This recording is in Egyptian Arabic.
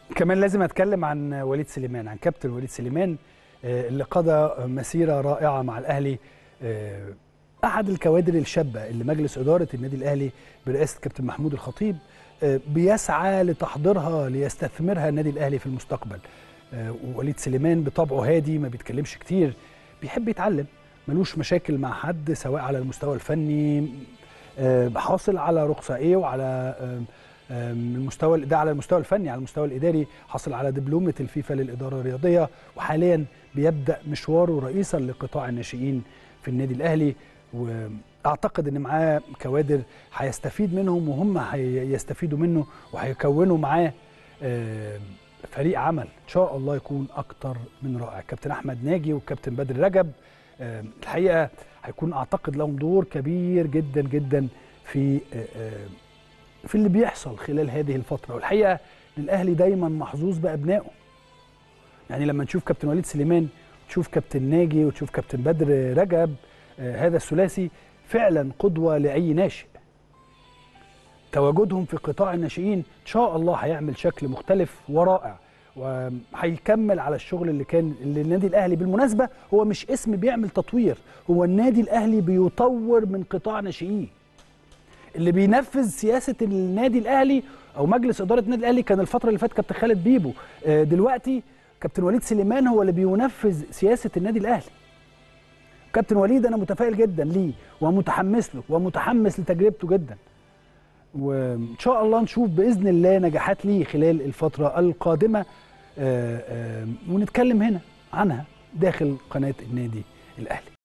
كمان لازم اتكلم عن وليد سليمان عن كابتن وليد سليمان آه، اللي قضى مسيره رائعه مع الاهلي آه، احد الكوادر الشابه اللي مجلس اداره النادي الاهلي برئاسه كابتن محمود الخطيب آه، بيسعى لتحضيرها ليستثمرها النادي الاهلي في المستقبل آه، ووليد سليمان بطبعه هادي ما بيتكلمش كتير بيحب يتعلم ملوش مشاكل مع حد سواء على المستوى الفني آه، حاصل على رخصه ايه وعلى آم، آم، المستوى ده على المستوى الفني على المستوى الاداري حصل على دبلومه الفيفا للاداره الرياضيه وحاليا بيبدا مشواره رئيسا لقطاع الناشئين في النادي الاهلي واعتقد ان معاه كوادر هيستفيد منهم وهم هيستفيدوا منه وهيكونوا معاه آم، فريق عمل ان شاء الله يكون اكتر من رائع كابتن احمد ناجي والكابتن بدر رجب آم، الحقيقه هيكون اعتقد لهم دور كبير جدا جدا في آه، آه، في اللي بيحصل خلال هذه الفتره والحقيقه إن الاهلي دايما محظوظ بابنائه يعني لما نشوف كابتن وليد سليمان تشوف كابتن ناجي وتشوف كابتن بدر رجب آه، هذا الثلاثي فعلا قدوه لاي ناشئ تواجدهم في قطاع الناشئين ان شاء الله هيعمل شكل مختلف ورائع وهيكمل على الشغل اللي كان اللي النادي الاهلي بالمناسبه هو مش اسم بيعمل تطوير هو النادي الاهلي بيطور من قطاع ناشئين اللي بينفذ سياسه النادي الاهلي او مجلس اداره النادي الاهلي كان الفتره اللي فاتت كابتن خالد بيبو آه، دلوقتي كابتن وليد سليمان هو اللي بينفذ سياسه النادي الاهلي كابتن وليد انا متفائل جدا ليه ومتحمس له ومتحمس لتجربته جدا وان شاء الله نشوف باذن الله نجاحات ليه خلال الفتره القادمه آه، آه، ونتكلم هنا عنها داخل قناه النادي الاهلي